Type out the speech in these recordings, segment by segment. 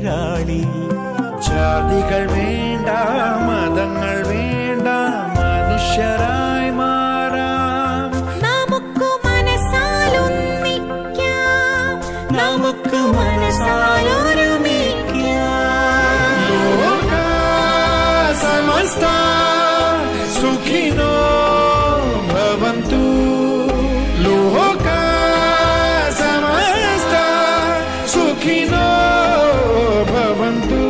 എതിരാളി ജാതികൾ വേണ്ട മതങ്ങൾ വേണ്ട മനുഷ്യരായി മാറാം നമുക്ക് മനസ്സാലൊന്നിക്കാം നമുക്ക് മനസ്സാലൊരുമിക്കാം ലോക സമസ്ത സുഖിനോ ഭവന്തു ലോക സമസ്ത സുഖിനോ ഭവന്തു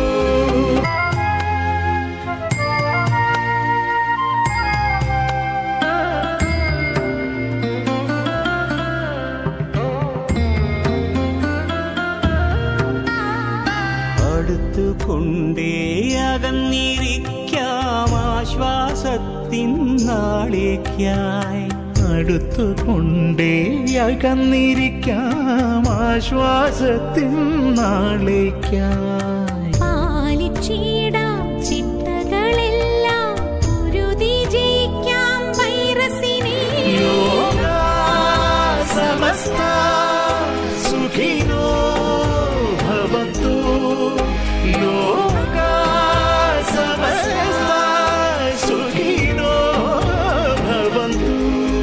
അടുത്തുകൊണ്ടേ അകന്നിരിക്കാം ആശ്വാസത്തിൻ നാളേക്കായി അടുത്തുകൊണ്ടേ അകന്നിരിക്കാം ആശ്വാസത്തിൻ നാളേക്കായി പാലിച്ചിടാം ചിട്ടകളെല്ലാം പൊരുതി ജയിക്കാം വൈറസിനെ സമസ്ത സുഖിനോ ഭവന്തു ലോക സമസ്ത സുഖിനോ ഭവന്തു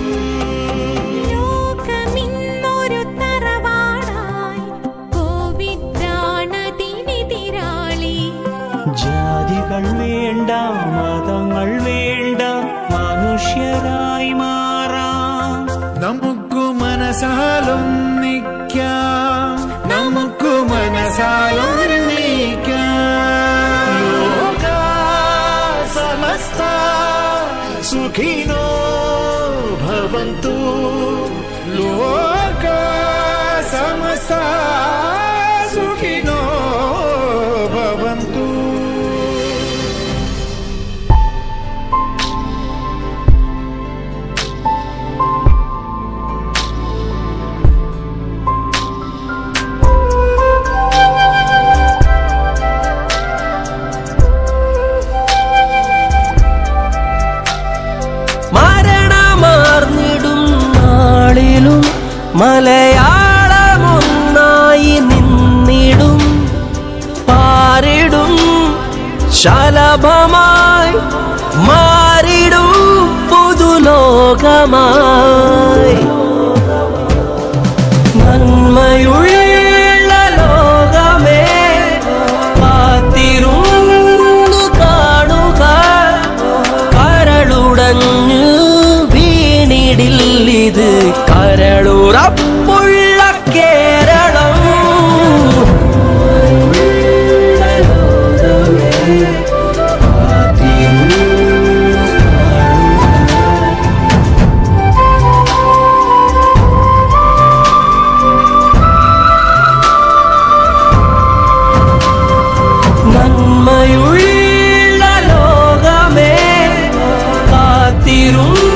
ലോകമിന്നൊരു തറവാടായി കോവിഡാണതിനെതിരാളി ജാതികൾ വേണ്ട മതങ്ങൾ വേണ്ട മനുഷ്യരായി മാറാം നമുക്ക് മനസ്സാലൊന്നിക്കാം നമുക്ക് മനസ്സാലൊന്നിക്കാം ലോക സമസ്ത സുഖിനോ ഭവന്തു ലോക സമസ്ത സുഖിനോ ഭവന്തു മരണമാർന്നിടും നാളിലും മലയാളമൊന്നായി നിന്നിടും പാരിടും ശലഭമായി മാറിടും പുതുലോകമായി നന്മയുള്ള ലോകമേ കാത്തിരുന്നു കാണുക കരളുടഞ്ഞു വീണിടില്ലിത് കരളുറപ്പുള്ള കേരളം നന്മയുള്ള ലോകമേ കാത്തിരും